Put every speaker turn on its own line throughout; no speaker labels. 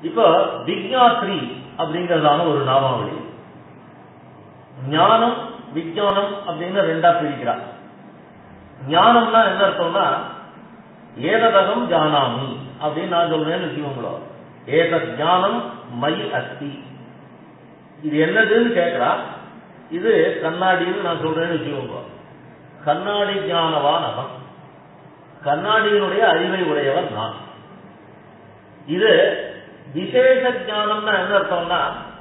இப்போ விக்ஞாத்ரி அப்படிங்கறதான ஒரு நாமாவளி ஞானம் விஞ்ஞானம் அப்படின்னு ரெண்டா பிரிக்கிறார் ஞானம்னா என்ன அர்த்தம்னா ஏததகம் ஜானாமி அப்படின்னு நான் சொல்றேன்னு வச்சுக்கோங்களோ ஏதத் ஞானம் மை அஸ்தி இது என்னதுன்னு கேட்கிறா இது கண்ணாடின்னு நான் சொல்றேன்னு வச்சுக்கோங்க கண்ணாடி ஞானவான் அவன் கண்ணாடியினுடைய அறிவை உடையவன் நான் இது விசேஷ ஞானம்னா என்ன அர்த்தம்னா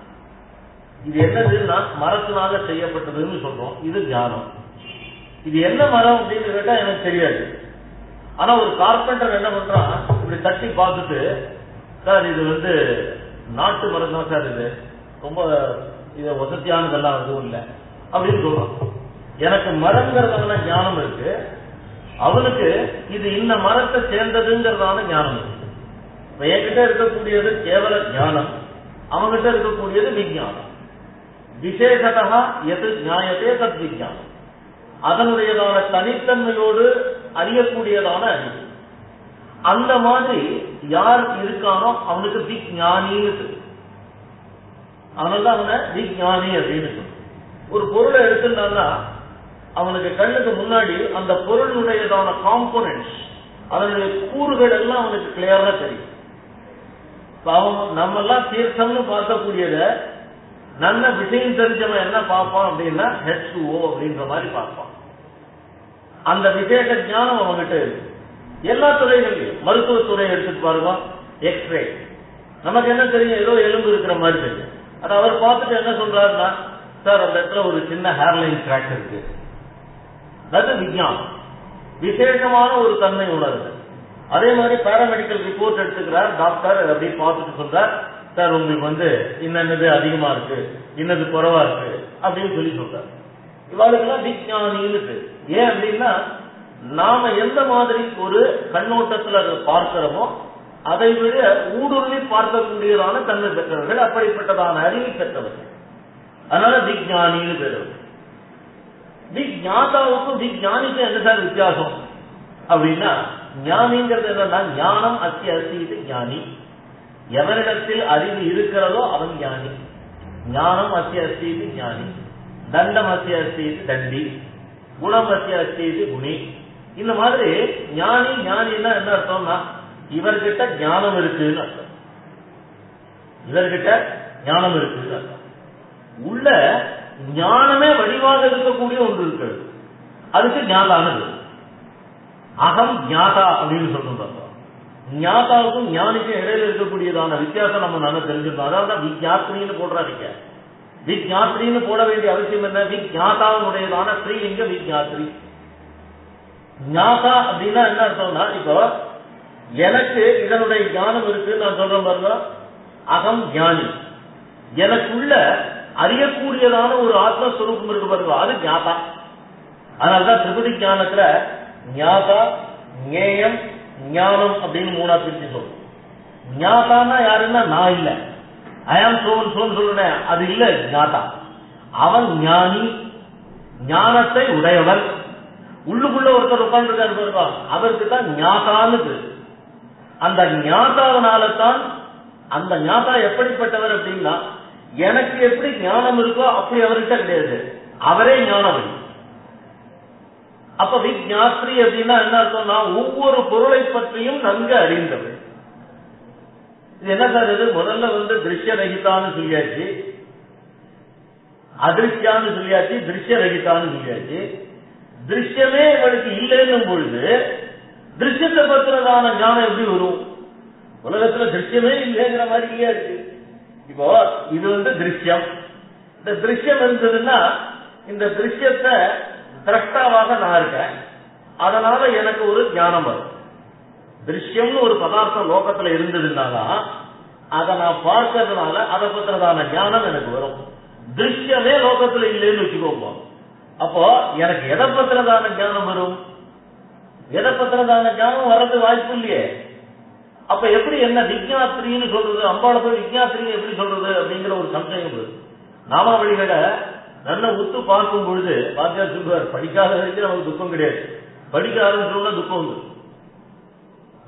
இது என்னதுன்னா மரத்தினால செய்யப்பட்டதுன்னு சொல்றோம் இது ஞானம் இது என்ன மரம் அப்படின்னு கேட்டா எனக்கு தெரியாது ஆனா ஒரு கார்பெண்டர் என்ன பண்றான் இப்படி தட்டி பார்த்துட்டு சார் இது வந்து நாட்டு மரம் தான் சார் இது ரொம்ப இது வசதியானதெல்லாம் எதுவும் இல்லை அப்படின்னு சொல்றான் எனக்கு மரங்கிறதான ஞானம் இருக்கு அவனுக்கு இது இந்த மரத்தை சேர்ந்ததுங்கிறதான ஞானம் இருக்கு இப்ப என்கிட்ட இருக்கக்கூடியது கேவல ஞானம் அவன்கிட்ட இருக்கக்கூடியது விஞ்ஞானம் விசேஷதா எது நியாயத்தே தத் விஞ்ஞானம் அதனுடையதான தனித்தன்மையோடு அறியக்கூடியதான அறிவு அந்த மாதிரி யார் இருக்கானோ அவனுக்கு விஞ்ஞானின்னு பேரு. அவனால்தான் அவனை விஞ்ஞானி அப்படின்னு சொல்றோம் ஒரு பொருளை எடுத்துட்டான்னா அவனுக்கு கண்ணுக்கு முன்னாடி அந்த பொருளுடையதான காம்போனன்ட்ஸ் அதனுடைய கூறுகள் எல்லாம் அவனுக்கு கிளியரா தெரியும் இப்ப அவன் நம்ம எல்லாம் தீர்த்தம்னு பார்க்கக்கூடியத நல்ல விஷயம் தெரிஞ்சவன் என்ன பார்ப்பான் அப்படின்னா ஹெச் ஓ அப்படின்ற மாதிரி பார்ப்பான் அந்த விசேஷ ஞானம் அவன்கிட்ட இருக்கு எல்லா துறைகள்லையும் மருத்துவத்துறை எடுத்துட்டு பாருங்க எக்ஸ்ரே நமக்கு என்ன தெரியும் ஏதோ எலும்பு இருக்கிற மாதிரி தெரியும் அது அவர் பார்த்துட்டு என்ன சொல்றாருன்னா சார் அந்த இடத்துல ஒரு சின்ன ஹேர்லைன் கிராக் இருக்கு அது விஞ்ஞானம் விசேஷமான ஒரு தன்மை உள்ளது அதே மாதிரி பாராமெடிக்கல் ரிப்போர்ட் எடுத்துக்கிறார் டாக்டர் அப்படி பார்த்துட்டு சொல்றார் சார் உங்களுக்கு வந்து இன்னது அதிகமா இருக்கு இன்னது குறைவா இருக்கு அப்படின்னு சொல்லி சொல்றார் இவாளுக்கெல்லாம் விஞ்ஞானின்னு பேரு. ஏன் அப்படின்னா நாம எந்த மாதிரி ஒரு கண்ணோட்டத்துல அதை பார்க்கிறோமோ அதை விட ஊடுருவி பார்க்கக்கூடியதான தன்மை பெற்றவர்கள் அப்படிப்பட்டதான அறிவு பெற்றவர்கள் அதனால விஞ்ஞானின்னு பேரு விஞ்ஞாதாவுக்கும் விஞ்ஞானிக்கும் என்ன சார் வித்தியாசம் அப்படின்னா ஞானிங்கிறது என்னன்னா ஞானம் அத்தி அஸ்தி இது ஞானி எவரிடத்தில் அறிவு இருக்கிறதோ அவன் ஞானி ஞானம் அத்திய அஸ்தி இது ஞானி தண்டம் அத்திய அஸ்தி இது தண்டி குணம் அத்திய அஸ்தி இது குணி இந்த மாதிரி ஞானி ஞானின்னா என்ன அர்த்தம்னா இவர்கிட்ட ஞானம் இருக்குன்னு அர்த்தம் இவர்கிட்ட ஞானம் இருக்குன்னு அர்த்தம் உள்ள ஞானமே வடிவாக இருக்கக்கூடிய ஒன்று இருக்கிறது அதுக்கு ஞாதானது அகம் ஞாதா அப்படின்னு சொல்றோம் ஞாதாவுக்கும் ஞானிக்கும் இடையில இருக்கக்கூடியதான வித்தியாசம் நம்ம நல்லா தெரிஞ்சுக்கணும் அதாவது விஜாத்ரின்னு போடுறாங்க விஜாத்ரின்னு போட வேண்டிய அவசியம் என்ன விஜாதாவுடையதான ஸ்ரீலிங்க விஜாத்ரி ஞாதா அப்படின்னா என்ன அர்த்தம்னா இப்போ எனக்கு இதனுடைய ஞானம் இருக்குன்னு நான் சொல்றேன் பாருங்க அகம் ஞானி எனக்குள்ள அறியக்கூடியதான ஒரு ஆத்மஸ்வரூபம் இருக்கு பாருங்க அது ஞாதா அதனாலதான் திரிபுடி ஞானத்துல ஞாதா ஞேயம் ஞானம் அப்படின்னு மூணா பிரிச்சு சொல்றோம் ஞாதான்னா யாருன்னா நான் இல்ல அயாம் சோன் சோன் சொல்றேன் அது இல்ல ஞாதா அவன் ஞானி ஞானத்தை உடையவன் உள்ளுக்குள்ள ஒருத்தர் உட்கார்ந்துருக்காரு பாருங்க அவருக்கு தான் ஞாதான்னு பேரு. அந்த ஞாதாவனால தான் அந்த ஞாதா எப்படிப்பட்டவர் அப்படின்னா எனக்கு எப்படி ஞானம் இருக்கோ அப்படி அவர்கிட்ட கிடையாது அவரே ஞானவன் அப்ப விஜாத்ரி அப்படின்னா என்ன அர்த்தம்னா ஒவ்வொரு பொருளை பற்றியும் நன்கு அறிந்தவர் இது என்ன சார் இது முதல்ல வந்து திருஷ்ய ரகிதான்னு சொல்லியாச்சு அதிருஷ்யான்னு சொல்லியாச்சு திருஷ்ய ரகிதான்னு சொல்லியாச்சு திருஷ்யமே இவளுக்கு இல்லைன்னும் பொழுது திருஷ்யத்தை பத்திரதான ஞானம் எப்படி வரும் உலகத்துல திருஷ்யமே இல்லைங்கிற மாதிரி இல்லையா இருக்கு இப்போ இது வந்து திருஷ்யம் இந்த திருஷ்யம் இருந்ததுன்னா இந்த திருஷ்யத்தை திரஷ்டாவாக நான் இருக்கேன் அதனால எனக்கு ஒரு ஞானம் வரும் திருஷ்யம்னு ஒரு பதார்த்தம் லோகத்துல இருந்ததுனாதான் அதை நான் பார்க்கறதுனால அதை பத்திரதான ஞானம் எனக்கு வரும் திருஷ்யமே லோகத்துல இல்லைன்னு வச்சுக்கோங்க அப்போ எனக்கு எதை பத்திரதான ஞானம் வரும் எதை பத்திரதான ஞானம் வர்றது வாய்ப்பு இல்லையே அப்ப எப்படி என்ன விஜயாத்திரின்னு சொல்றது அம்பாளை போய் விஜயாத்திரின்னு எப்படி சொல்றது அப்படிங்கிற ஒரு சந்தேகம் வருது நாமாவளிகளை நல்ல உத்து பார்க்கும் பொழுது வாத்தியார் சொல்றார் படிக்காத வரைக்கும் நமக்கு துக்கம் கிடையாது படிக்க ஆரம்பிச்சோம்னா துக்கம் வந்து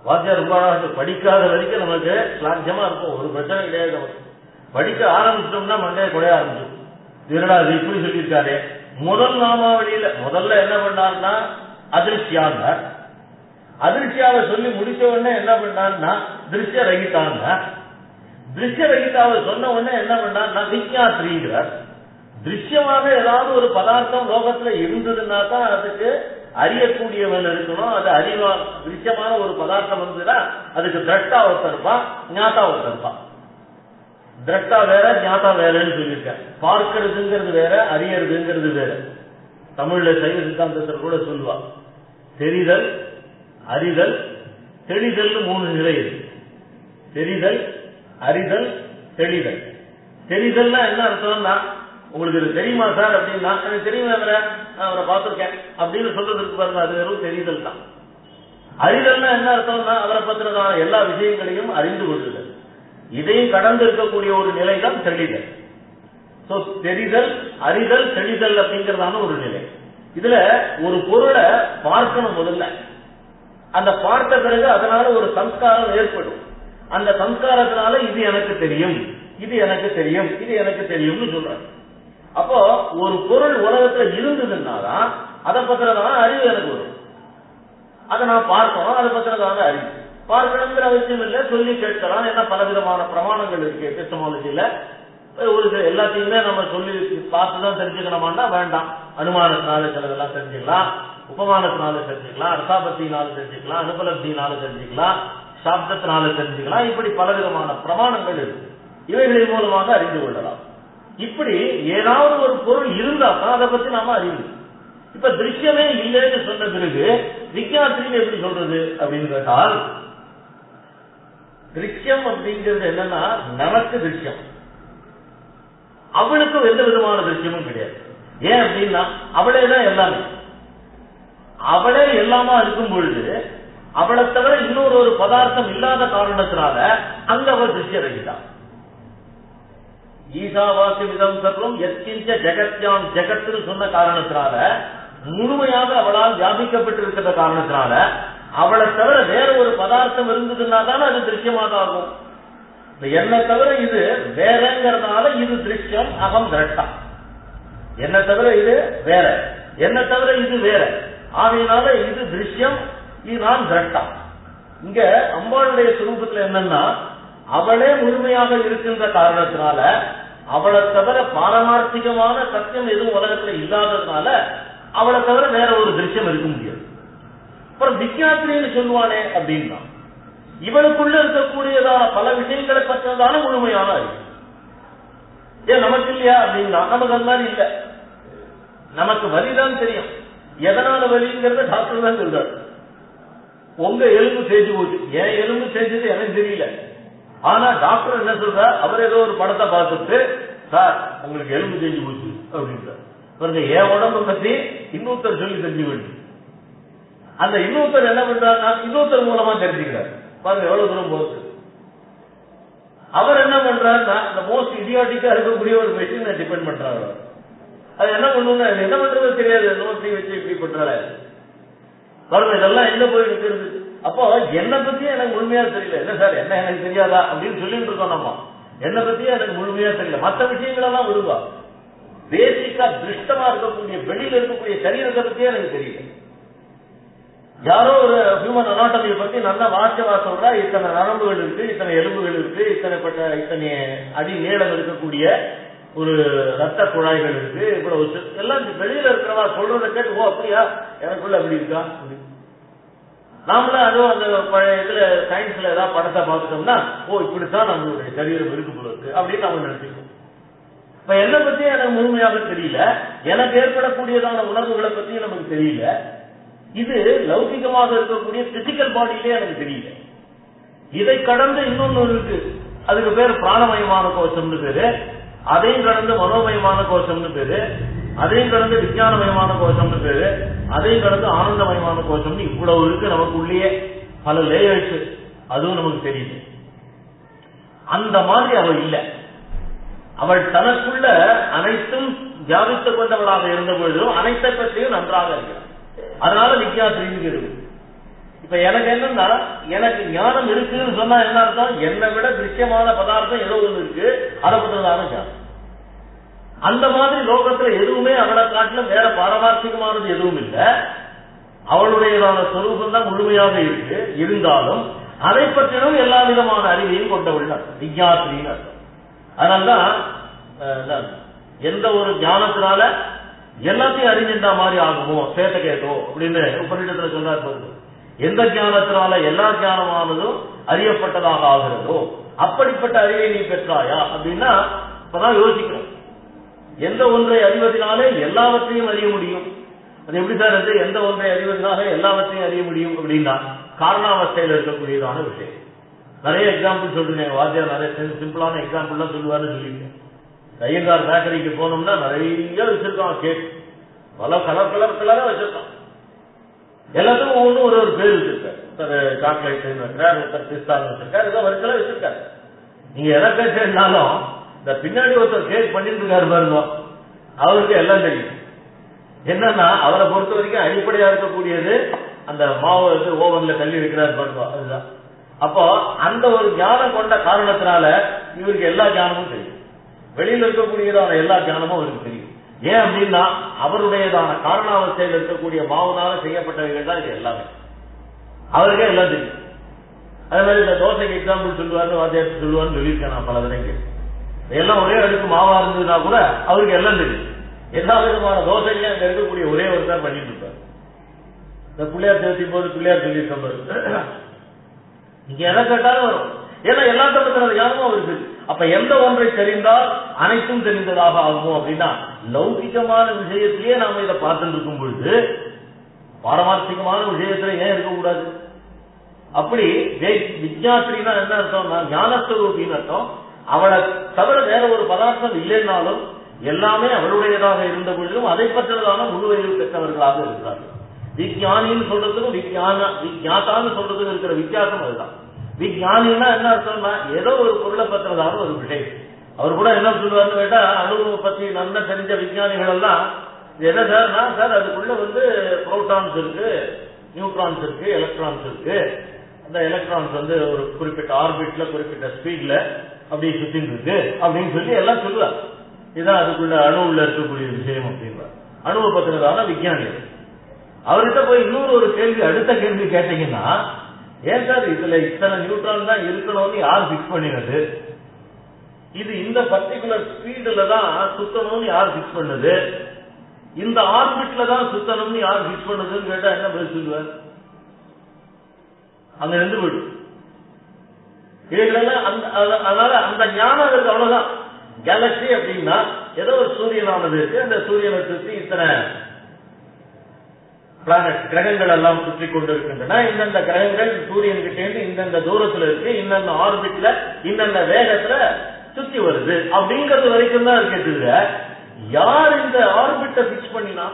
வாத்தியார் ரொம்ப அழகா சொல்லு, படிக்காத வரைக்கும் நமக்கு சாத்தியமா இருக்கும் ஒரு பிரச்சனை கிடையாது நமக்கு படிக்க ஆரம்பிச்சிட்டோம்னா மண்டைய குறைய ஆரம்பிச்சிடும் திருடா அது இப்படி சொல்லியிருக்காரு முதல் நாமாவளியில முதல்ல என்ன பண்ணாருன்னா அதிர்ச்சியாங்க அதிர்ச்சியாவை சொல்லி முடிச்ச உடனே என்ன பண்ணாருன்னா திருஷ்ய ரகிதாங்க திருஷ்ய ரகிதாவை சொன்ன உடனே என்ன பண்ணாருன்னா விஜயாத்ரிங்கிறார் திருஷ்யமாக ஏதாவது ஒரு பதார்த்தம் லோகத்துல இருந்ததுன்னா தான் அதுக்கு அறியக்கூடியவன் இருக்கணும் அது அறிவா திருஷ்யமான ஒரு பதார்த்தம் இருந்ததுன்னா அதுக்கு திரஷ்டா ஒருத்தர் இருப்பான் ஞாத்தா ஒருத்தர் இருப்பான் திரஷ்டா வேற ஞாத்தா வேறன்னு சொல்லியிருக்கேன் பார்க்கிறதுங்கிறது வேற அறியறதுங்கிறது வேற தமிழ்ல சைவ சித்தாந்தத்தில் கூட சொல்லுவா தெரிதல் அறிதல் தெளிதல் மூணு நிலை இருக்கு தெரிதல் அறிதல் தெளிதல் தெரிதல்னா என்ன அர்த்தம்னா உங்களுக்கு இது தெரியுமா சார் அப்படின்னா எனக்கு தெரியுமா அவரை நான் அவரை பார்த்திருக்கேன் அப்படின்னு சொல்றதுக்கு பாருங்க அது வெறும் தெரிதல் தான் அறிதல்னா என்ன அர்த்தம்னா அவரை பத்திரதான எல்லா விஷயங்களையும் அறிந்து கொள்ளுதல் இதையும் கடந்து இருக்கக்கூடிய ஒரு நிலை தான் தெளிதல் சோ தெரிதல் அறிதல் தெளிதல் அப்படிங்கறதான ஒரு நிலை இதுல ஒரு பொருளை பார்க்கணும் முதல்ல அந்த பார்த்த பிறகு அதனால ஒரு சம்ஸ்காரம் ஏற்படும் அந்த சம்ஸ்காரத்தினால இது எனக்கு தெரியும் இது எனக்கு தெரியும் இது எனக்கு தெரியும்னு சொல்றாங்க அப்போ ஒரு பொருள் உலகத்துல இருந்ததுன்னாதான் அதை பத்திரதான அறிவு எனக்கு வரும் அதை நான் பார்க்கணும் அதை பத்திரதான அறிவு பார்க்கணுங்கிற அவசியம் இல்லை சொல்லி கேட்கலாம் ஏன்னா பலவிதமான பிரமாணங்கள் இருக்கு எபிஸ்டமாலஜில ஒரு சில எல்லாத்தையுமே நம்ம சொல்லி பார்த்துதான் தெரிஞ்சுக்கணுமான்னா வேண்டாம் அனுமானத்தினால சிலதெல்லாம் தெரிஞ்சுக்கலாம் உபமானத்தினால தெரிஞ்சுக்கலாம் அர்த்தாபத்தினால தெரிஞ்சுக்கலாம் அனுபலப்தினால தெரிஞ்சுக்கலாம் சாப்தத்தினால தெரிஞ்சுக்கலாம் இப்படி பலவிதமான பிரமாணங்கள் இருக்கு இவைகளின் மூலமாக அறிந்து கொள்ளலாம் இப்படி ஏதாவது ஒரு பொருள் இருந்தா தான் அதை பத்தி நாம அறிவு இப்ப திருஷ்யமே இல்லைன்னு சொன்ன பிறகு விஞ்ஞானத்தின்னு எப்படி சொல்றது அப்படின்னு கேட்டால் திருஷ்யம் அப்படிங்கிறது என்னன்னா நமக்கு திருஷ்யம் அவளுக்கும் எந்த விதமான திருஷ்யமும் கிடையாது ஏன் அப்படின்னா அவளே தான் எல்லாமே அவளே எல்லாமா இருக்கும் பொழுது அவளை தவிர இன்னொரு ஒரு பதார்த்தம் இல்லாத காரணத்தினால அங்க அவள் திருஷ்ய ரகிதான் ஈசாவாசியம் சர்வம் எத்கிஞ்ச ஜெகத்யாம் ஜெகத்னு சொன்ன காரணத்தினால முழுமையாக அவளால் வியாபிக்கப்பட்டிருக்கிற காரணத்தினால அவளை தவிர வேற ஒரு பதார்த்தம் இருந்ததுன்னா தானே அது திருஷ்யமாக ஆகும் என்ன தவிர இது வேறங்கிறதுனால இது திருஷ்யம் அகம் திரட்டா என்ன தவிர இது வேற என்ன தவிர இது வேற ஆகையினால இது திருஷ்யம் இது நான் திரட்டா இங்க அம்பாளுடைய சுரூபத்துல என்னன்னா அவளே முழுமையாக இருக்கின்ற காரணத்தினால அவளை தவிர பாரமார்த்திகமான சத்தியம் எதுவும் உலகத்துல இல்லாததுனால அவளை தவிர வேற ஒரு திருஷ்யம் இருக்க முடியாது அப்புறம் விஜயாத்திரின்னு சொல்லுவானே அப்படின்னா இவளுக்குள்ள இருக்கக்கூடியதான பல விஷயங்களை பற்றதான முழுமையான அறிவு ஏன் நமக்கு இல்லையா அப்படின்னா நமக்கு அந்த மாதிரி இல்ல நமக்கு வலிதான் தெரியும் எதனால வலிங்கிறத டாக்டர் தான் சொல்றாரு உங்க எலும்பு தேஞ்சு போச்சு என் எலும்பு தேஞ்சது எனக்கு தெரியல ஆனா டாக்டர் என்ன சொல்றார் அவர் ஏதோ ஒரு படத்தை பார்த்துட்டு சார் உங்களுக்கு எலும்பு தேஞ்சு போச்சு அப்படின்றார் பாருங்க என் உடம்பு பத்தி இன்னொருத்தர் சொல்லி தெரிஞ்சு வேண்டி அந்த இன்னொருத்தர் என்ன பண்றாருன்னா இன்னொருத்தர் மூலமா தெரிஞ்சுக்கிறார் பாருங்க எவ்வளவு தூரம் போகுது அவர் என்ன பண்றாருன்னா இந்த மோஸ்ட் இடியாட்டிக்கா இருக்கக்கூடிய ஒரு மெஷினை டிபெண்ட் பண்றாரு அவர். அது என்ன பண்ணுன்னா என்ன பண்றது தெரியாது என்னமோ இப்படி வச்சு இப்படி பண்றாரு பாருங்க இதெல்லாம் எங்க போய் நிக்கிறது அப்போ என்ன பத்தியே எனக்கு முழுமையா தெரியல என்ன சார் என்ன எனக்கு தெரியாதா அப்படின்னு சொல்லிட்டு இருக்கோம் நம்ம என்ன பத்தியே எனக்கு முழுமையா தெரியல மற்ற விஷயங்களெல்லாம் விடுவா பேசிக்கா திருஷ்டமா இருக்கக்கூடிய வெளியில இருக்கக்கூடிய சரீரத்தை பத்தியே எனக்கு தெரியல யாரோ ஒரு ஹியூமன் அனாட்டமியை பத்தி நல்லா வாச்சவா சொல்றா இத்தனை நரம்புகள் இருக்கு இத்தனை எலும்புகள் இருக்கு இத்தனைப்பட்ட இத்தனை அடி நீளம் இருக்கக்கூடிய ஒரு ரத்த குழாய்கள் இருக்கு இவ்வளவு சி- எல்லாம் வெளியில இருக்கிறவா சொல்றதை கேட்டு ஓ அப்படியா எனக்குள்ள அப்படி இருக்கா அப்படி. நாமளும் அதுவும் அந்த பழைய இதுல சயின்ஸ்ல ஏதாவது படத்தை பார்த்துட்டோம்னா ஓ இப்படித்தான் நம்மளுடைய சரீரம் இருக்கு போல இருக்கு அப்படின்னு நம்ம நினைச்சுக்கோம் இப்ப என்னை பத்தி எனக்கு முழுமையாக தெரியல எனக்கு ஏற்படக்கூடியதான உணர்வுகளை பத்தி நமக்கு தெரியல இது லௌகிகமாக இருக்கக்கூடிய பிசிக்கல் பாடியிலே எனக்கு தெரியல இதை கடந்து இன்னொன்னு இருக்கு அதுக்கு பேர் பிராணமயமான கோஷம்னு பேரு அதையும் கடந்து மனோமயமான கோஷம்னு பேரு அதையும் கடந்து விஞ்ஞானமயமான கோஷம்னு பேரு அதையும் கடந்து ஆனந்தமயமான கோஷம்னு இவ்வளவு இருக்கு நமக்கு உள்ளே பல லேயர்ஸ் அதுவும் நமக்கு தெரியுது அந்த மாதிரி அவள் இல்ல அவள் தனக்குள்ள அனைத்தும் வியாபித்துக் கொண்டவளாக இருந்த பொழுதும் அனைத்தை பற்றியும் நன்றாக இருக்கிறார் அதனால வித்யாசிரிங்கிறது இப்ப எனக்கு என்னன்னா எனக்கு ஞானம் இருக்குன்னு சொன்னா என்ன அர்த்தம் என்னை விட திருஷ்யமான பதார்த்தம் ஏதோ ஒண்ணு இருக்கு அதை பத்திரதான ஞானம் அந்த மாதிரி லோகத்துல எதுவுமே அவளை காட்டிலும் வேற பாரமார்த்திகமானது எதுவும் இல்லை அவளுடையதான சொரூபம் தான் முழுமையாக இருக்கு இருந்தாலும் அதை பற்றியும் எல்லா விதமான அறிவையும் கொண்டவள் அர்த்தம் விஜயாத்திரின்னு அர்த்தம் அதனால்தான் அஹ், என்ன, எந்த ஒரு ஞானத்தினால எல்லாத்தையும் அறிஞ்சின்ற மாதிரி ஆகுமோ சேத்த கேட்டோ அப்படின்னு உபநிடத்துல சொல்றாரு பாருங்க எந்த ஞானத்தினால எல்லா ஞானமானதும் அறியப்பட்டதாக ஆகிறதோ அப்படிப்பட்ட அறிவை நீ பெற்றாயா அப்படின்னா இப்பதான் யோசிக்கிறோம் எந்த ஒன்றை அறிவதனாலே எல்லாவற்றையும் அறிய முடியும் அது எப்படி சார் அது எந்த ஒன்றை அறிவதனாலே எல்லாவற்றையும் அறிய முடியும் அப்படின்னா காரணாவஸ்தையில் இருக்கக்கூடியதான விஷயம் நிறைய எக்ஸாம்பிள் சொல்றேன் வாத்தியார் நிறைய சிம்பிளான எக்ஸாம்பிள்லாம் சொல்லுவாருன்னு சொல்லியிருக்கேன் ஐயங்கார் பேக்கரிக்கு போனோம்னா நிறைய வச்சிருக்கான் கேக் பல கலர் கலர் கலரா வச்சிருக்கான் எல்லாத்துக்கும் ஒவ்வொன்றும் ஒரு ஒரு பேர் வச்சிருக்காரு ஒருத்தர் சாக்லேட் வைக்கிறார் ஒருத்தர் பிஸ்தான் வச்சிருக்காரு ஏதோ வரிசையில வச்சிருக்காரு நீங்க எதை பேசுறதுனாலும் இந்த பின்னாடி ஒருத்தர் கேக் பண்ணிட்டு இருக்காரு பாருங்க அவருக்கு எல்லாம் தெரியும் என்னன்னா அவரை பொறுத்த வரைக்கும் அடிப்படையா இருக்கக்கூடியது அந்த மாவு வந்து ஓவன்ல தள்ளி வைக்கிறாரு பாருங்க அதுதான் அப்போ அந்த ஒரு ஞானம் கொண்ட காரணத்தினால இவருக்கு எல்லா ஞானமும் தெரியும் வெளியில இருக்கக்கூடியதான எல்லா ஞானமும் அவருக்கு தெரியும் ஏன் அப்படின்னா அவருடையதான காரணாவஸ்தையில் இருக்கக்கூடிய மாவுனால செய்யப்பட்டவைகள் தான் இது எல்லாமே அவருக்கே எல்லாம் தெரியும் அதே மாதிரி இந்த தோசைக்கு எக்ஸாம்பிள் சொல்லுவாரு வாத்தியார் சொல்லுவான்னு சொல்லியிருக்கேன் நான் பல தடவை எல்லாம் ஒரே அடுக்கு மாவா இருந்ததுன்னா கூட அவருக்கு எல்லாம் தெரியும் எல்லா விதமான தோசைகளையும் அங்க இருக்கக்கூடிய ஒரே ஒரு தான் பண்ணிட்டு இருப்பாரு இந்த பிள்ளையார் சேர்த்தி போது பிள்ளையார் சொல்லியிருக்க பாரு நீங்க எதை கேட்டாலும் வரும் ஏன்னா எல்லாத்த பத்தின ஞானமும் அவருக்கு இருக்கு. அப்ப எந்த ஒன்றை தெரிந்தால் அனைத்தும் தெரிந்ததாக ஆகும் அப்படின்னா லௌகிகமான விஷயத்திலேயே நாம இதை பார்த்துட்டு இருக்கும் பொழுது பாரமார்த்திகமான விஷயத்துல ஏன் இருக்கக்கூடாது அப்படி வே- விஜயாத்திரினா என்ன அர்த்தம்னா ஞானஸ்வரூபின்னு அர்த்தம் அவளை தவிர வேற ஒரு பதார்த்தம் இல்லைன்னாலும் எல்லாமே அவளுடையதாக இருந்த பொழுதும் அதை பற்றினதான முழு அறிவு பெற்றவர்களாக இருக்கிறார்கள் விஞ்ஞானின்னு சொல்றதுக்கும் விஞ்ஞான விஞ்ஞாத்தான்னு சொல்றதுக்கும் இருக்கிற வித்தியாசம் அதுதான் விஞ்ஞானின்னா என்ன அர்த்தம்னா ஏதோ ஒரு பொருளை பற்றினதான ஒரு விஷயம் அவர் கூட என்ன சொல்லுவாருன்னு கேட்டா அணுவை பத்தி நல்லா தெரிஞ்ச விஞ்ஞானிகள் எல்லாம் இது என்ன சார்னா சார் அதுக்குள்ள வந்து புரோட்டான்ஸ் இருக்கு நியூட்ரான்ஸ் இருக்கு எலக்ட்ரான்ஸ் இருக்கு அந்த எலக்ட்ரான்ஸ் வந்து ஒரு குறிப்பிட்ட ஆர்பிட்ல குறிப்பிட்ட ஸ்பீட்ல அப்படியே சுத்திட்டு இருக்கு அப்படின்னு சொல்லி எல்லாம் சொல்லுவார் இதுதான் அதுக்குள்ள அணுவுல இருக்கக்கூடிய விஷயம் அப்படின்றார் அணுவை பத்தினதான விஞ்ஞானி அது. அவர்கிட்ட போய் இன்னொரு ஒரு கேள்வி அடுத்த கேள்வி கேட்டீங்கன்னா ஏன் சார் இதுல இத்தனை நியூட்ரான் தான் இருக்கணும்னு யார் பிக்ஸ் பண்ணினது இது இந்த பர்டிகுலர் ஸ்பீடுல தான் சுத்தணும்னு யார் பிக்ஸ் பண்ணது இந்த ஆர்பிட்ல தான் சுத்தணும்னு யார் பிக்ஸ் பண்ணதுன்னு கேட்டா என்ன பதில் சொல்லுவார் அங்க இருந்து போயிடும் இதுகளெல்லாம் அந்த அத- அதனால அந்த ஞானம் இருக்கு அவ்வளவுதான் கேலக்சி அப்படின்னா ஏதோ ஒரு சூரியனானது இருக்கு அந்த சூரியனை சுற்றி இத்தனை பிளானட் கிரகங்கள் எல்லாம் சுற்றி கொண்டிருக்கின்றன இந்தந்த கிரகங்கள் சூரியன் கிட்ட இருந்து இந்தந்த தூரத்துல இருக்கு இந்தந்த ஆர்பிட்ல இந்தந்த வேகத்துல சுத்தி வருது அப்படிங்கிறது வரைக்கும் தான் இருக்கே தவிர யார் இந்த ஆர்பிட்டை பிக்ஸ் பண்ணினா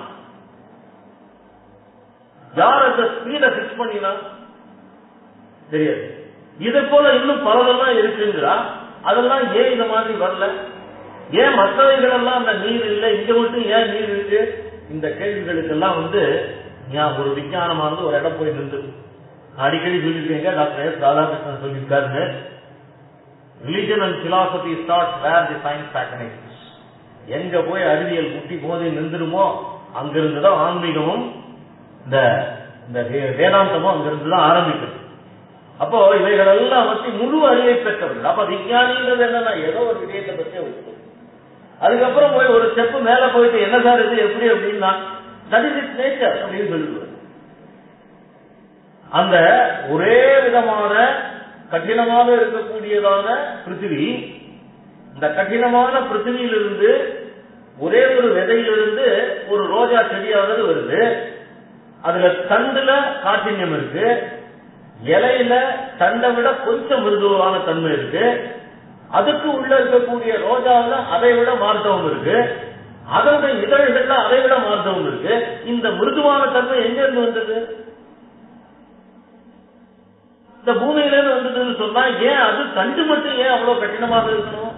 யார் அந்த ஸ்பீடை பிக்ஸ் பண்ணினா தெரியாது இதை போல இன்னும் பலதெல்லாம் இருக்குங்கிறா அதெல்லாம் ஏன் இந்த மாதிரி வரல ஏன் மற்றவைகள் எல்லாம் அந்த நீர் இல்லை இங்க மட்டும் ஏன் நீர் இருக்கு இந்த கேள்விகளுக்கெல்லாம் வந்து ஞா- ஒரு விஞ்ஞானமானது ஒரு இடம் போய் நின்று அடிக்கடி சொல்லியிருக்கீங்க டாக்டர் எஸ் ராதாகிருஷ்ணன் சொல்லியிருக்காருன்னு religion and philosophy start where the science ஃபேக்கனைசஸ் எங்க போய் அறிவியல் முட்டி போதை நின்றுடுமோ அங்கிருந்து தான் ஆன்மீகமும் இந்த இந்த வே- வேதாந்தமும் அங்கிருந்து தான் ஆரம்பிக்குது அப்போ இவைகள் எல்லாம் பற்றி முழு அறிவை பெற்றவர்கள் அப்ப விஞ்ஞானிங்கிறது என்னன்னா ஏதோ ஒரு விஷயத்தை பற்றி வச்சு அதுக்கப்புறம் போய் ஒரு ஸ்டெப் மேல போயிட்டு என்ன சார் இது எப்படி அப்படின்னா தட் இஸ் இட் நேச்சர் அப்படின்னு சொல்லுவார் அந்த ஒரே விதமான கடினமாக இருக்கக்கூடியதான பிருத்திவி இந்த கடினமான பிருத்திவியிலிருந்து ஒரே ஒரு விதையிலிருந்து ஒரு ரோஜா செடியாவது வருது அதுல தண்டுல காட்டின்யம் இருக்கு இலையில தண்டை விட கொஞ்சம் மிருதுவான தன்மை இருக்கு அதுக்கு உள்ள இருக்கக்கூடிய ரோஜாவில் அதை விட மார்த்தவம் இருக்கு அதனுடைய இதழ்கள்ல அதை விட மார்த்தவம் இருக்கு இந்த மிருதுவான தன்மை எங்க இருந்து வந்தது இந்த பூமியில இருந்து வந்ததுன்னு சொன்னா ஏன் அது தண்டு மட்டும் ஏன் அவ்வளவு கடினமாக இருக்கணும்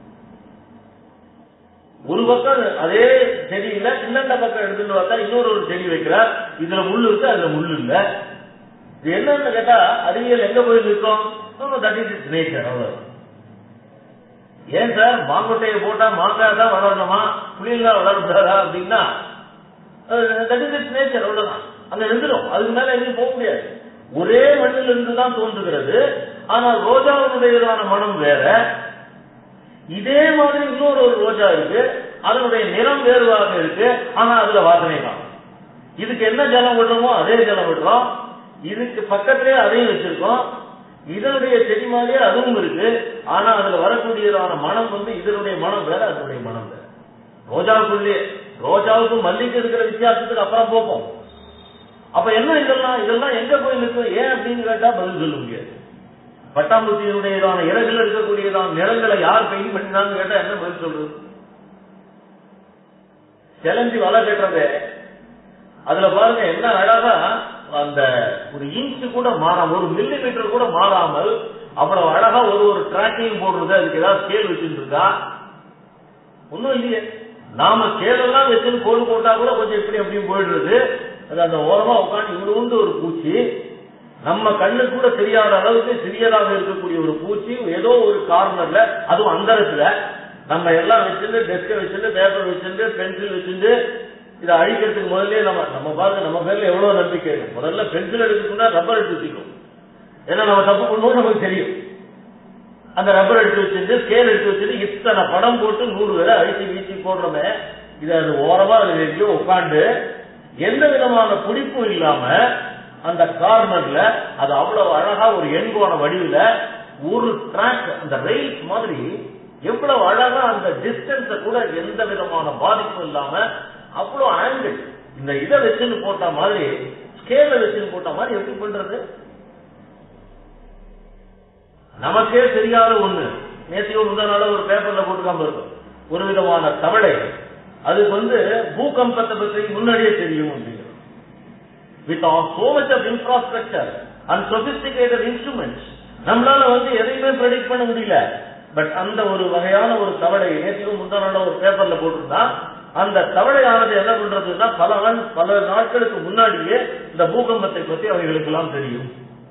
ஒரு பக்கம் அதே செடியில இன்னொரு பக்கம் எடுத்துட்டு பார்த்தா இன்னொரு ஒரு செடி வைக்கிறார் இதுல முள்ளு இருக்கு அதுல முள்ளு இல்ல இது என்னன்னு கேட்டா அறிவியல் எங்க போய் நிற்கும் தட் இஸ் இட்ஸ் நேச்சர் அவ்வளவு ஏன் சார் மாங்கொட்டையை போட்டா மாங்காய் தான் வளரணுமா புளியெல்லாம் வளரக்கூடாதா அப்படின்னா தட் இஸ் இட்ஸ் நேச்சர் அவ்வளவுதான் அங்க இருந்துடும் அதுக்கு மேல எங்கேயும் போக முடியாது ஒரே மண்ணில் இருந்து தான் தோன்றுகிறது ஆனால் ரோஜாவுடையதான மனம் வேற இதே மாதிரி இன்னொரு ஒரு ரோஜா இருக்கு அதனுடைய நிறம் வேறுவாக இருக்கு ஆனா அதுல வாசனை தான் இதுக்கு என்ன ஜலம் விடுறோமோ அதே ஜலம் விடுறோம் இதுக்கு பக்கத்திலே அதையும் வச்சிருக்கோம் இதனுடைய செடி மாதிரியே அதுவும் இருக்கு ஆனா அதுல வரக்கூடியதான மனம் வந்து இதனுடைய மனம் வேற அதனுடைய மனம் வேற ரோஜாவுக்குள்ளே ரோஜாவுக்கும் மல்லிக்கு இருக்கிற வித்தியாசத்துக்கு அப்புறம் போப்போம் அப்ப என்ன இதெல்லாம் இதெல்லாம் எங்க போய் நிற்கும் ஏன் அப்படின்னு கேட்டா பதில் சொல்ல முடியாது பட்டாம்பூச்சியினுடையதான இறகுல இருக்கக்கூடியதான நிறங்களை யார் பெயிண்ட் பண்ணினான்னு கேட்டா என்ன பதில் சொல்றது செலஞ்சி வலை கட்டுறது அதுல பாருங்க என்ன அழகா அந்த ஒரு இன்ச்சு கூட மாறாம ஒரு மில்லி மீட்டர் கூட மாறாமல் அவ்வளவு அழகா ஒரு ஒரு டிராக்கிங் போடுறது அதுக்கு ஏதாவது ஸ்கேல் வச்சுட்டு இருக்கா ஒண்ணும் இல்லையே நாம ஸ்கேல் எல்லாம் வச்சுன்னு கோடு போட்டா கூட கொஞ்சம் இப்படி அப்படியும் போயிடுறது அது அந்த ஓரமா உட்காந்து இவ்வளவு உண்டு ஒரு பூச்சி நம்ம கண்ணு கூட தெரியாத அளவுக்கு சிறியதாக இருக்கக்கூடிய ஒரு பூச்சி ஏதோ ஒரு கார்னர்ல அதுவும் அந்தரத்துல நம்ம எல்லாம் வச்சுட்டு டெஸ்க வச்சுட்டு பேப்பர் வச்சுட்டு பென்சில் வச்சுட்டு இதை அழிக்கிறதுக்கு முதல்ல நம்ம நம்ம பாருங்க நம்ம பேர்ல எவ்வளவு நம்பிக்கை இருக்கு முதல்ல பென்சில் எடுக்கணும்னா ரப்பர் எடுத்து வச்சுக்கணும் ஏன்னா நம்ம தப்பு பண்ணுவோம் நமக்கு தெரியும் அந்த ரப்பர் எடுத்து வச்சுட்டு ஸ்கேல் எடுத்து வச்சுட்டு இத்தனை படம் போட்டு நூறு பேரை அழிச்சு வீசி போடுறோமே இது அது ஓரமா அது எங்கேயோ உட்காந்து எந்த விதமான பிடிப்பும் இல்லாம அந்த கார்னர்ல அது அவ்வளவு அழகா ஒரு எண்கோண வடிவில ஒரு ட்ராக் அந்த ரயில்ஸ் மாதிரி எவ்வளவு அழகா அந்த டிஸ்டன்ஸ கூட எந்த விதமான பாதிப்பும் இல்லாம அவ்வளவு ஆங்கிள் இந்த இதை வச்சுன்னு போட்ட மாதிரி ஸ்கேல வச்சுன்னு போட்ட மாதிரி எப்படி பண்றது நமக்கே தெரியாத ஒண்ணு நேற்றையோ முந்தா நாள ஒரு பேப்பர்ல போட்டுக்காம இருக்கும் ஒரு விதமான தவளை அதுக்கு வந்து பூகம்பத்தை பற்றி முன்னாடியே தெரியும் அப்படிங்கிறது with so much of infrastructure and sophisticated instruments நம்மளால வந்து எதையுமே ப்ரெடிக்ட் பண்ண முடியல பட் அந்த ஒரு வகையான ஒரு தவளை நேற்றையும் முந்தா நாள ஒரு பேப்பர்ல போட்டிருந்தா அந்த தவளையானது என்ன பண்றதுன்னா பல ஆண்டு பல நாட்களுக்கு முன்னாடியே இந்த பூகம்பத்தை பற்றி அவைகளுக்கு எல்லாம் தெரியும்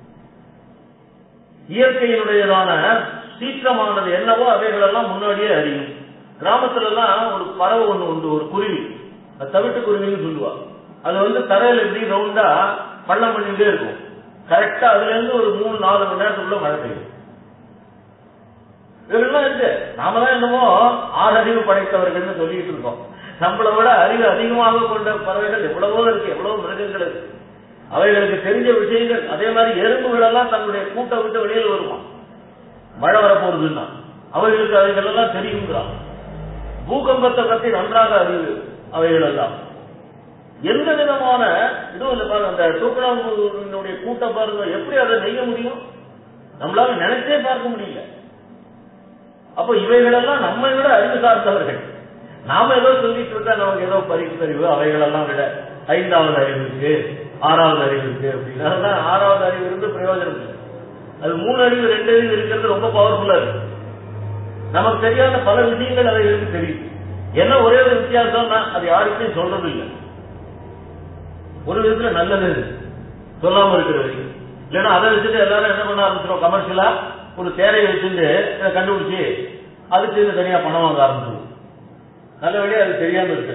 இயற்கையினுடையதான சீற்றமானது என்னவோ அவைகள் எல்லாம் முன்னாடியே அறியும் கிராமத்துல எல்லாம் ஒரு பறவை ஒண்ணு உண்டு ஒரு குருவி அது தவிட்டு குருவின்னு சொல்லுவா அது வந்து தரையில எப்படி ரவுண்டா பள்ளம் பண்ணிட்டே இருக்கும் கரெக்டா அதுல இருந்து ஒரு மூணு நாலு மணி நேரத்துக்குள்ள மழை பெய்யும் இதெல்லாம் இருக்கு நாம தான் என்னமோ ஆறறிவு படைத்தவர்கள்னு சொல்லிட்டு இருக்கோம் நம்மளை விட அறிவு அதிகமாக கொண்ட பறவைகள் எவ்வளவோ இருக்கு எவ்வளவு மிருகங்கள் இருக்கு அவைகளுக்கு தெரிஞ்ச விஷயங்கள் அதே மாதிரி எறும்புகள் எல்லாம் தன்னுடைய கூட்டை விட்டு வெளியில் வருமா மழை வரப்போறதுன்னா அவைகளுக்கு அவைகள் எல்லாம் தெரியுங்கிறான் பூகம்பத்தை பத்தி நன்றாக அறிவு அவைகள் எல்லாம் எந்த விதமான இதுவும் இல்லை பாருங்க அந்த தூக்கணாம்பூனுடைய கூட்டம் பாருங்க எப்படி அதை நெய்ய முடியும் நம்மளால நினைச்சே பார்க்க முடியல அப்ப இவைகளெல்லாம் நம்மை விட அறிவு சார்ந்தவர்கள் நாம ஏதோ சொல்லிட்டு இருக்கா நமக்கு ஏதோ பரிசறிவு அவைகளெல்லாம் விட ஐந்தாவது அறிவு இருக்கு ஆறாவது அறிவு இருக்கு அப்படின்னு அதெல்லாம் ஆறாவது அறிவு இருந்து பிரயோஜனம் இல்லை அது மூணு அறிவு ரெண்டு அறிவு இருக்கிறது ரொம்ப பவர்ஃபுல்லா இருக்கு நமக்கு தெரியாத பல விஷயங்கள் அவைகளுக்கு தெரியும் என்ன ஒரே ஒரு வித்தியாசம்னா அது யாருக்குமே சொல்றது இல்லை ஒரு விதத்துல நல்லது சொல்லாம இருக்கிற வரைக்கும் இல்லைன்னா அதை வச்சுட்டு எல்லாரும் என்ன பண்ண ஆரம்பிச்சிடும் கமர்ஷியலா ஒரு தேரையை வச்சுட்டு இதை கண்டுபிடிச்சு அதுக்கு இது தனியா பணம் வாங்க ஆரம்பிச்சிடும் நல்ல வழியா அது தெரியாம இருக்கு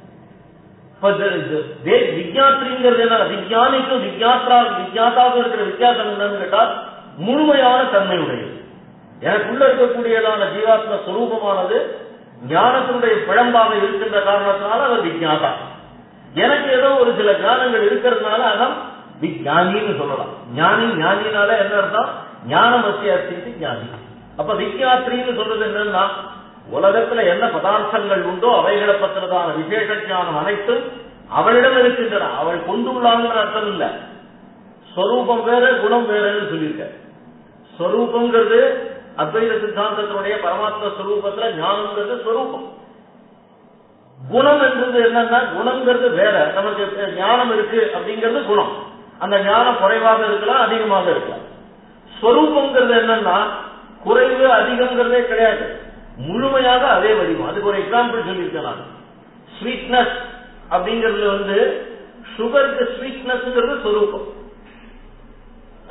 விஜயாத்திரிங்கிறது என்ன விஜயானிக்கும் விஜயாத்ரா விஜயாத்தாவுக்கும் இருக்கிற வித்தியாசம் என்னன்னு கேட்டா முழுமையான தன்மை உடையது எனக்குள்ள இருக்கக்கூடியதான ஜீவாத்ம ஸ்வரூபமானது ஞானத்தினுடைய பிழம்பாக இருக்கின்ற காரணத்தினால அவர் விஜயாதா எனக்கு ஏதோ ஒரு சில ஞானங்கள் இருக்கிறதுனால அதான் விஜயானின்னு சொல்லலாம் ஞானி ஞானினால என்ன அர்த்தம் ஞானம் அத்தியாசிக்கு ஞானி அப்ப விஜயாத்திரின்னு சொல்றது என்னன்னா உலகத்துல என்ன பதார்த்தங்கள் உண்டோ அவைகளை பற்றினதான விசேஷ ஞானம் அனைத்தும் அவளிடம் இருக்கின்றன அவள் கொண்டுள்ளாங்கிற அர்த்தம் இல்ல ஸ்வரூபம் வேற குணம் வேறன்னு சொல்லியிருக்க ஸ்வரூபங்கிறது அத்வைத சித்தாந்தத்தினுடைய பரமாத்ம ஸ்வரூபத்துல ஞானம்ங்கிறது ஸ்வரூபம் குணம் என்றது என்னன்னா குணங்கிறது வேற நமக்கு ஞானம் இருக்கு அப்படிங்கிறது குணம் அந்த ஞானம் குறைவாக இருக்கலாம் அதிகமாக இருக்கலாம் ஸ்வரூபங்கிறது என்னன்னா குறைவு அதிகம்ங்கிறதே கிடையாது முழுமையாக அதே வடிவம் அதுக்கு ஒரு எக்ஸாம்பிள் சொல்லியிருக்கேன் நான் ஸ்வீட்னஸ் அப்படிங்கிறது வந்து சுகருக்கு ஸ்வீட்னஸ்ங்கிறது ஸ்வரூபம்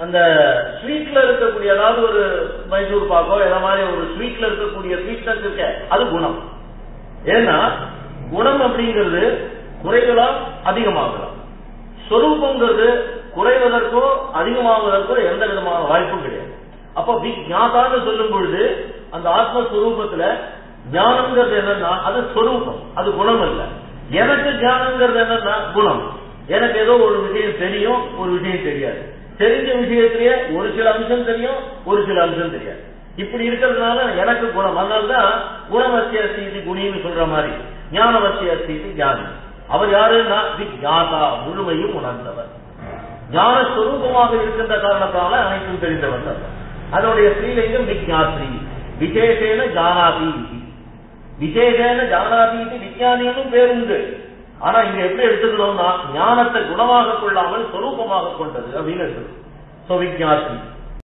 அந்த ஸ்வீட்ல இருக்கக்கூடிய அதாவது ஒரு மைசூர் பாக்கோ எத மாதிரி ஒரு ஸ்வீட்ல இருக்கக்கூடிய ஸ்வீட்னஸ் இருக்க அது குணம் ஏன்னா குணம் அப்படிங்கிறது குறைகளாம் அதிகமாகலாம் சொரூபங்கிறது குறைவதற்கோ அதிகமாவதற்கோ எந்த விதமான வாய்ப்பும் கிடையாது அப்ப விஜாதான்னு சொல்லும் பொழுது அந்த ஆத்மஸ்வரூபத்துல ஞானம்ங்கிறது என்னன்னா அது சொரூபம் அது குணம் அல்ல எனக்கு ஞானம்ங்கிறது என்னன்னா குணம் எனக்கு ஏதோ ஒரு விஷயம் தெரியும் ஒரு விஷயம் தெரியாது தெரிஞ்ச விஷயத்திலேயே ஒரு சில அம்சம் தெரியும் ஒரு சில அம்சம் தெரியாது இப்படி இருக்கிறதுனால எனக்கு குணம் அதனால்தான் குணவசிய அஸ்தி குணின்னு சொல்ற மாதிரி ஞானவசிய அஸ்தி ஞானி அவர் யாருன்னா விஜாதா முழுமையும் உணர்ந்தவர் ஞான ஸ்வரூபமாக இருக்கின்ற காரணத்தால அனைத்தும் தெரிந்தவர் அர்த்தம். அதனுடைய ஸ்ரீலிங்கம் விஜாத்ரி விசேஷேன ஜானாதி விசேஷேன ஜானாதி இது விஞ்ஞானியும் பேருண்டு ஆனா இங்க எப்படி எடுத்துக்கிறோம்னா ஞானத்தை குணமாக கொள்ளாமல் சொரூபமாக கொண்டது அப்படின்னு எடுத்துக்கணும் சோ விஜாத்ரி